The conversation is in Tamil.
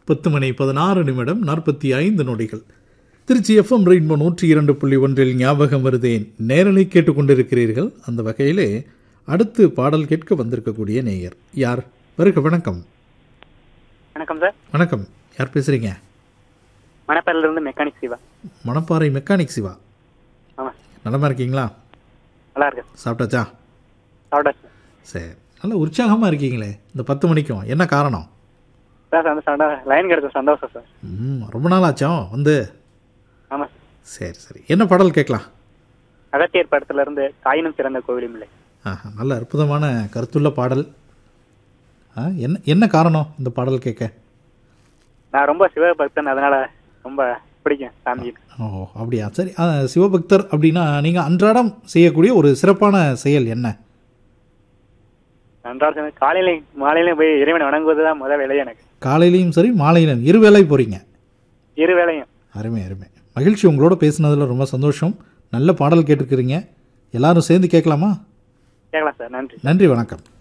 பத்து மணி பதினாறு நிமிடம் நாற்பத்தி ஐந்து நொடிகள் திருச்சி எஃப்எம் ரெயின்போ நூற்றி இரண்டு புள்ளி ஒன்றில் ஞாபகம் வருதேன் நேரலை கேட்டுக்கொண்டிருக்கிறீர்கள் அந்த வகையிலே அடுத்து பாடல் கேட்க வந்திருக்கக்கூடிய நேயர் யார் வருக வணக்கம் வணக்கம் சார் வணக்கம் யார் பேசுறீங்க மணப்பேரில இருந்து மெக்கானிக் சிவா மணப்பாறை மெக்கானிக் சிவா ஆமாம் நலமா இருக்கீங்களா நல்லா இருக்கு சாப்பிட்டாச்சா சாப்பிட்டாச்சு சரி நல்ல உற்சாகமாக இருக்கீங்களே இந்த பத்து மணிக்கும் என்ன காரணம் சார் அந்த சண்டை லைன் கிடைச்ச சந்தோஷம் சார் ம் ரொம்ப நாள் ஆச்சோ வந்து ஆமாம் சரி சரி என்ன பாடல் கேட்கலாம் அகத்தியர் படத்துல இருந்து தாயினும் சிறந்த கோவிலும் இல்லை ஆஹா, நல்ல அற்புதமான கருத்துள்ள பாடல் ஆ, என்ன என்ன காரணம் இந்த பாடல் கேட்க நான் ரொம்ப சிவபக்தன் அதனால ரொம்ப பிடிக்கும் சாமி ஓ அப்படியா சரி ஆ, சிவபக்தர் அப்படின்னா நீங்கள் அன்றாடம் செய்யக்கூடிய ஒரு சிறப்பான செயல் என்ன நன்றாக சொன்ன காலையிலையும் மாலையிலையும் போய் இறைவனை வணங்குவது தான் முதல் வேலையே எனக்கு காலையிலையும் சரி மாலையிலும் இரு வேளை போகிறீங்க இரு வேலையும் அருமை அருமை மகிழ்ச்சி உங்களோட பேசுனதில் ரொம்ப சந்தோஷம் நல்ல பாடல் கேட்டிருக்கிறீங்க எல்லாரும் சேர்ந்து கேட்கலாமா கேட்கலாம் சார் நன்றி நன்றி வணக்கம்